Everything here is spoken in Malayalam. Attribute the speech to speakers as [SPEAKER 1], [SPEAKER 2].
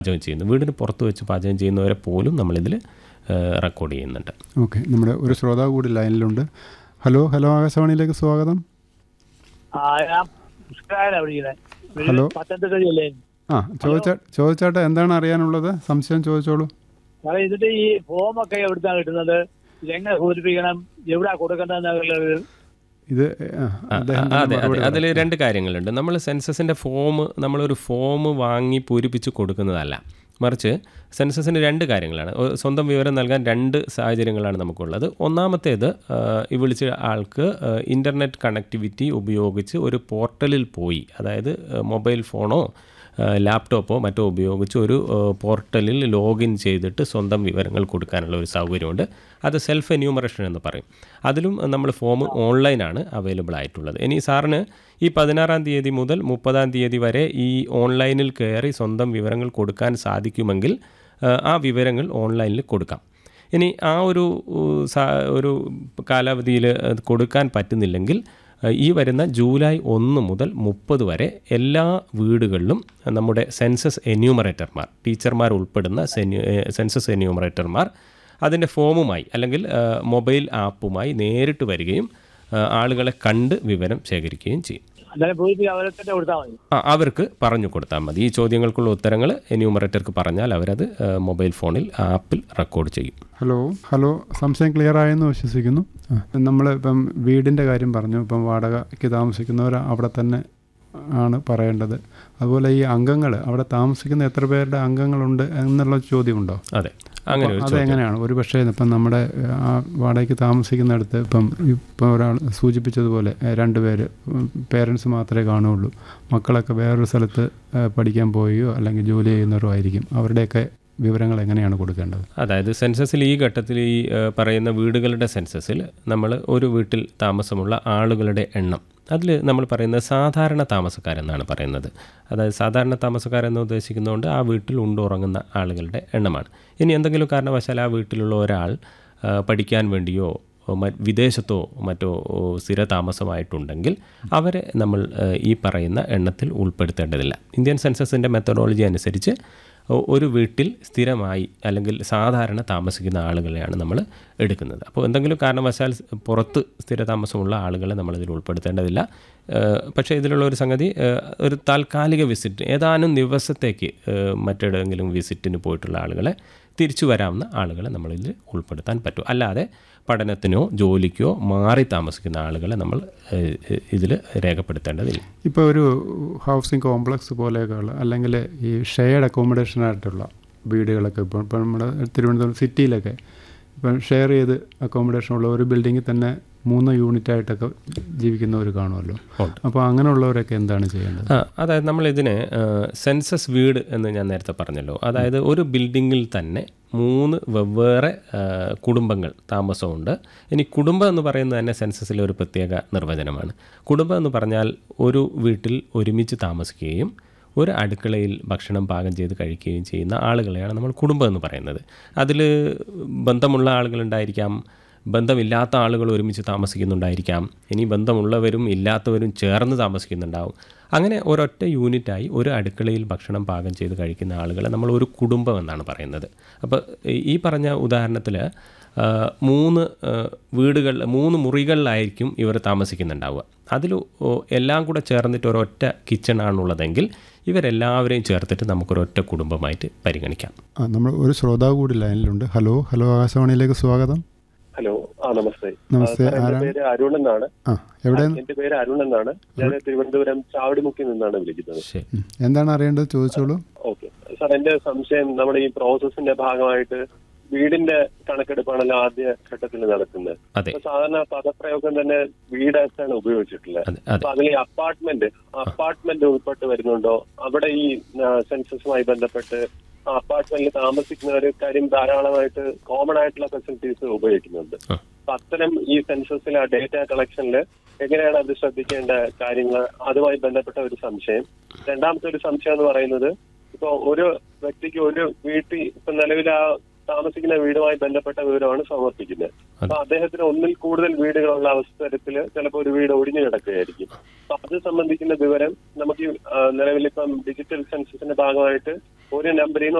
[SPEAKER 1] പാചകം ചെയ്യുന്നു വീടിന് പുറത്ത് വെച്ച് പാചകം ചെയ്യുന്നവരെ പോലും നമ്മളിതിൽ റെക്കോർഡ് ചെയ്യുന്നുണ്ട്
[SPEAKER 2] ഓക്കെ നമ്മുടെ ഒരു ശ്രോതാവ് കൂടി ലൈനിലുണ്ട് ഹലോ ഹലോ ആകാശവാണിയിലേക്ക് സ്വാഗതം
[SPEAKER 3] ആ ഞാൻ പുഷ്കരായനാ വിളിക്കുന്നത്
[SPEAKER 2] ഹലോ.
[SPEAKER 3] പത്തനംതിട്ട ജില്ലയിൽ
[SPEAKER 2] ആ ചോദിച്ചാ ചോദിച്ചാട്ടെ എന്താണ് അറിയാനുള്ളത് സംശയം ചോദിച്ചോളൂ
[SPEAKER 3] സാറേ ഇതിന്റെ ഈ ഫോമൊക്കെ എവിടുന്നാണ് കിട്ടുന്നത് ഇതെങ്ങനെ പൂരിപ്പിക്കണം എവിടാ കൊടുക്കേണ്ടതെന്നുള്ളത്
[SPEAKER 2] ഇത് ആ,
[SPEAKER 1] ആ,
[SPEAKER 2] അദ്ദേഹം
[SPEAKER 1] ആ,
[SPEAKER 2] തന്നെ
[SPEAKER 1] അതെ അതെ
[SPEAKER 2] മറുപടി
[SPEAKER 1] അതിൽ രണ്ട് കാര്യങ്ങളുണ്ട് നമ്മൾ സെൻസസിൻ്റെ ഫോം നമ്മളൊരു ഫോം വാങ്ങി പൂരിപ്പിച്ച് കൊടുക്കുന്നതല്ല മറിച്ച് സെൻസസിന് രണ്ട് കാര്യങ്ങളാണ് ഒ- സ്വന്തം വിവരം നൽകാൻ രണ്ട് സാഹചര്യങ്ങളാണ് നമുക്കുള്ളത് ഒന്നാമത്തേത് ആ, ഈ വിളിച്ച ആൾക്ക് ഇൻ്റർനെറ്റ് കണക്ടിവിറ്റി ഉപയോഗിച്ച് ഒരു പോർട്ടലിൽ പോയി അതായത് ആ, മൊബൈൽ ഫോണോ ആ, ലാപ്ടോപ്പോ മറ്റോ ഉപയോഗിച്ച് ഒരു ആ, പോർട്ടലിൽ ലോഗിൻ ചെയ്തിട്ട് സ്വന്തം വിവരങ്ങൾ കൊടുക്കാനുള്ള ഒരു സൗകര്യമുണ്ട് അത് സെൽഫ് എന്യൂമറേഷൻ എന്ന് പറയും അതിലും നമ്മൾ ഫോം ഓൺലൈനാണ് അവൈലബിൾ ആയിട്ടുള്ളത് ഇനി സാറിന് ഈ പതിനാറാം തീയതി മുതൽ മുപ്പതാം തീയതി വരെ ഈ ഓൺലൈനിൽ കയറി സ്വന്തം വിവരങ്ങൾ കൊടുക്കാൻ സാധിക്കുമെങ്കിൽ ആ, ആ വിവരങ്ങൾ ഓൺലൈനിൽ കൊടുക്കാം ഇനി ആ ഒരു ഉ, സാ- ഒരു കാലാവധിയിൽ അത് കൊടുക്കാൻ പറ്റുന്നില്ലെങ്കിൽ ഏഹ് ഈ വരുന്ന ജൂലൈ ഒന്ന് മുതൽ മുപ്പത് വരെ എല്ലാ വീടുകളിലും നമ്മുടെ സെൻസസ് എന്യൂമറേറ്റർമാർ ടീച്ചർമാർ ഉൾപ്പെടുന്ന സെന്യു ഏഹ് സെൻസസ് എന്യൂമറേറ്റർമാർ അതിൻ്റെ ഫോമുമായി അല്ലെങ്കിൽ ഏഹ് മൊബൈൽ ആപ്പുമായി നേരിട്ട് വരികയും ഏഹ് ആളുകളെ കണ്ട് വിവരം ശേഖരിക്കുകയും ചെയ്യും
[SPEAKER 3] അന്നേരം പൂരിപ്പിക്കാൻ അവരെ തന്നെ കൊടുത്താൽ മതി
[SPEAKER 1] ആ അവർക്ക് പറഞ്ഞു കൊടുത്താൽ മതി ഈ ചോദ്യങ്ങൾക്കുള്ള ഉത്തരങ്ങൾ എന്യൂമറേറ്റർക്ക് പറഞ്ഞാൽ അവരത് ഏഹ് മൊബൈൽ ഫോണിൽ ആപ്പിൽ റെക്കോർഡ് ചെയ്യും
[SPEAKER 2] ഹലോ ഹലോ സംശയം ക്ലിയർ ആയെന്ന് വിശ്വസിക്കുന്നു നമ്മൾ ഇപ്പം വീടിൻ്റെ കാര്യം പറഞ്ഞു ഇപ്പം വാടകയ്ക്ക് താമസിക്കുന്നവർ അവിടെ തന്നെ ആണ് പറയേണ്ടത് അതുപോലെ ഈ അംഗങ്ങൾ അവിടെ താമസിക്കുന്ന എത്ര പേരുടെ അംഗങ്ങളുണ്ട് എന്നുള്ള ചോദ്യമുണ്ടോ
[SPEAKER 1] അതെ അങ്ങനെ ഒരു ചോദ്യം
[SPEAKER 2] അതെങ്ങനെയാണ് ഒരു പക്ഷേ ഇപ്പം നമ്മുടെ ഏഹ്, ആ വാടകയ്ക്ക് താമസിക്കുന്നിടത്ത് ഇപ്പം ഇപ്പം ഒരാൾ സൂചിപ്പിച്ചതുപോലെ ഏഹ്, രണ്ടുപേര് പേരൻസ് മാത്രമേ കാണുകയുള്ളൂ മക്കളൊക്കെ വേറൊരു സ്ഥലത്ത് ഏഹ്, പഠിക്കാൻ പോവുകയോ അല്ലെങ്കിൽ ജോലി ചെയ്യുന്നവരോ ആയിരിക്കും അവരുടെയൊക്കെ വിവരങ്ങൾ എങ്ങനെയാണ് കൊടുക്കേണ്ടത്
[SPEAKER 1] അതായത് സെൻസസിൽ ഈ ഘട്ടത്തിൽ ഈ ഏഹ്, പറയുന്ന വീടുകളുടെ സെൻസസിൽ നമ്മൾ ഒരു വീട്ടിൽ താമസമുള്ള ആളുകളുടെ എണ്ണം അതിൽ നമ്മൾ പറയുന്നത് സാധാരണ താമസക്കാരെന്നാണ് പറയുന്നത് അതായത് സാധാരണ താമസക്കാരെന്ന് ഉദ്ദേശിക്കുന്നതുകൊണ്ട് ആ വീട്ടിൽ ഉണ്ടുറങ്ങുന്ന ആളുകളുടെ എണ്ണമാണ് ഇനി എന്തെങ്കിലും കാരണവശാൽ ആ വീട്ടിലുള്ള ഒരാൾ ആ, പഠിക്കാൻ വേണ്ടിയോ മ- വിദേശത്തോ മറ്റോ സ്ഥിര താമസമായിട്ടുണ്ടെങ്കിൽ അവരെ നമ്മൾ ഏഹ്, ഈ പറയുന്ന എണ്ണത്തിൽ ഉൾപ്പെടുത്തേണ്ടതില്ല ഇന്ത്യൻ സെൻസസിൻ്റെ മെത്തഡോളജി അനുസരിച്ച് ഒ- ഒരു വീട്ടിൽ സ്ഥിരമായി അല്ലെങ്കിൽ സാധാരണ താമസിക്കുന്ന ആളുകളെയാണ് നമ്മൾ എടുക്കുന്നത് അപ്പോൾ എന്തെങ്കിലും കാരണവശാൽ സ് പുറത്ത് സ്ഥിര താമസമുള്ള ആളുകളെ നമ്മളിതിൽ ഉൾപ്പെടുത്തേണ്ടതില്ല ഏഹ്, പക്ഷേ ഇതിലുള്ള ഒരു സംഗതി ഏഹ്, ഒരു താൽക്കാലിക വിസിറ്റ് ഏതാനും ദിവസത്തേക്ക് ഏഹ്, മറ്റെവിടെയെങ്കിലും വിസിറ്റിന് പോയിട്ടുള്ള ആളുകളെ തിരിച്ചു വരാവുന്ന ആളുകളെ നമ്മളിതിൽ ഉൾപ്പെടുത്താൻ പറ്റും അല്ലാതെ പഠനത്തിനോ ജോലിക്കോ മാറി താമസിക്കുന്ന ആളുകളെ നമ്മൾ ഇതിൽ രേഖപ്പെടുത്തേണ്ടതില്ല
[SPEAKER 2] ഇപ്പോൾ ഒരു ഹൗസിംഗ് കോംപ്ലക്സ് പോലെയൊക്കെയുള്ള അല്ലെങ്കിൽ ഈ ഷെയർഡ് അക്കോമഡേഷൻ ആയിട്ടുള്ള വീടുകളൊക്കെ ഇപ്പോൾ ഇപ്പോൾ നമ്മുടെ തിരുവനന്തപുരം സിറ്റിയിലൊക്കെ ഇപ്പം ഷെയർ ചെയ്ത് അക്കോമഡേഷൻ ഉള്ള ഒരു ബിൽഡിങ്ങിൽ തന്നെ മൂന്ന് യൂണിറ്റ് ആയിട്ടൊക്കെ ജീവിക്കുന്നവർ കാണുമല്ലോ
[SPEAKER 1] ഉണ്ട്.
[SPEAKER 2] അപ്പോൾ അങ്ങനെയുള്ളവരൊക്കെ എന്താണ് ചെയ്യേണ്ടത്
[SPEAKER 1] ആ അതായത് നമ്മളിതിന് സെൻസസ് വീട് എന്ന് ഞാൻ നേരത്തെ പറഞ്ഞല്ലോ അതായത് ഒരു ബിൽഡിങ്ങിൽ തന്നെ മൂന്ന് വെവ്വേറെ ആ, കുടുംബങ്ങൾ താമസമുണ്ട് ഇനി കുടുംബം എന്ന് പറയുന്നത് തന്നെ സെൻസസിലെ ഒരു പ്രത്യേക നിർവചനമാണ് കുടുംബം എന്ന് പറഞ്ഞാൽ ഒരു വീട്ടിൽ ഒരുമിച്ച് താമസിക്കുകയും ഒരു അടുക്കളയിൽ ഭക്ഷണം പാകം ചെയ്ത് കഴിക്കുകയും ചെയ്യുന്ന ആളുകളെയാണ് നമ്മൾ കുടുംബം എന്ന് പറയുന്നത് അതിൽ ബന്ധമുള്ള ആളുകളുണ്ടായിരിക്കാം ബന്ധമില്ലാത്ത ആളുകൾ ഒരുമിച്ച് താമസിക്കുന്നുണ്ടായിരിക്കാം ഇനി ബന്ധമുള്ളവരും ഇല്ലാത്തവരും ചേർന്ന് താമസിക്കുന്നുണ്ടാവും അങ്ങനെ ഒരൊറ്റ യൂണിറ്റായി ഒരു അടുക്കളയിൽ ഭക്ഷണം പാകം ചെയ്ത് കഴിക്കുന്ന ആളുകളെ നമ്മൾ ഒരു കുടുംബം എന്നാണ് പറയുന്നത് അപ്പോൾ ഈ പറഞ്ഞ ഉദാഹരണത്തിൽ മൂന്ന് ആ, വീടുകൾ മൂന്ന് മുറികളിലായിരിക്കും ഇവർ താമസിക്കുന്നുണ്ടാവുക അതിൽ എല്ലാം കൂടെ ചേർന്നിട്ട് ഒരൊറ്റ കിച്ചണാണുള്ളതെങ്കിൽ ഇവരെല്ലാവരെയും ചേർത്തിട്ട് നമുക്കൊരൊറ്റ കുടുംബമായിട്ട് പരിഗണിക്കാം
[SPEAKER 2] ആ നമ്മൾ ഒരു ശ്രോതാവ് കൂടി ലൈനിലുണ്ട് ഹലോ ഹലോ ആകാശവാണിയിലേക്ക് സ്വാഗതം
[SPEAKER 4] ഹലോ ആ നമസ്തേ
[SPEAKER 2] നമസ്തേ,
[SPEAKER 4] ആ, സാർ, എന്റെ
[SPEAKER 2] ആരാണ്?
[SPEAKER 4] പേര് അരുൺ എന്നാണ്
[SPEAKER 2] ആ എവിടെ
[SPEAKER 4] എന്റെ പേര് അരുൺ എന്നാണ് ഞാൻ തിരുവനന്തപുരം ചാവടിമുക്കിൽ നിന്നാണ് വിളിക്കുന്നത്
[SPEAKER 1] ശരി
[SPEAKER 2] ഉം. എന്താണ് അറിയേണ്ടത് ചോദിച്ചോളൂ
[SPEAKER 4] ഓക്കെ സാർ എന്റെ സംശയം നമ്മുടെ ഈ പ്രോസസ്സിന്റെ ഭാഗമായിട്ട് വീടിന്റെ കണക്കെടുപ്പാണല്ലോ ആദ്യ ഘട്ടത്തിൽ നടക്കുന്നത്
[SPEAKER 1] അതെ
[SPEAKER 4] അപ്പൊ സാധാരണ പദപ്രയോഗം തന്നെ വീടായിട്ടാണ് ഉപയോഗിച്ചിട്ടുള്ളത്
[SPEAKER 1] അതെ അതെ
[SPEAKER 4] അപ്പൊ അതിൽ ഈ അപ്പാർട്ട്മെന്റ് അപ്പാർട്ട്മെന്റ് ഉൾപ്പെട്ട് വരുന്നുണ്ടോ അവിടെ ഈ സെൻസസുമായി ബന്ധപ്പെട്ട് അപ്പാർട്ട്മെന്റിൽ താമസിക്കുന്നവർ കാര്യം ധാരാളമായിട്ട് കോമൺ ആയിട്ടുള്ള ഫെസിലിറ്റീസ് ഉപയോഗിക്കുന്നുണ്ട്
[SPEAKER 1] ആ.
[SPEAKER 4] അപ്പൊ അത്തരം ഈ സെൻസസിലെ ആ ഡേറ്റ കളക്ഷനിൽ എങ്ങനെയാണ് അത് ശ്രദ്ധിക്കേണ്ട കാര്യങ്ങൾ അതുമായി ബന്ധപ്പെട്ട ഒരു സംശയം രണ്ടാമത്തെ ഒരു സംശയം എന്ന് പറയുന്നത് ഇപ്പൊ ഒരു വ്യക്തിക്ക് ഒരു വീട്ടിൽ ഇപ്പൊ നിലവിൽ ആ താമസിക്കുന്ന വീടുമായി ബന്ധപ്പെട്ട വിവരമാണ് സമർപ്പിക്കുന്നത് അപ്പൊ അദ്ദേഹത്തിന് ഒന്നിൽ കൂടുതൽ വീടുകളുള്ള അവസരത്തിൽ ചിലപ്പോൾ ഒരു വീട് ഒഴിഞ്ഞു കിടക്കുകയായിരിക്കും അപ്പൊ അത് സംബന്ധിക്കുന്ന വിവരം നമുക്ക് ഈ, ആ, നിലവിലിപ്പം ഡിജിറ്റൽ സെൻസസിന്റെ ഭാഗമായിട്ട് ഒരു നമ്പറിൽ നിന്ന്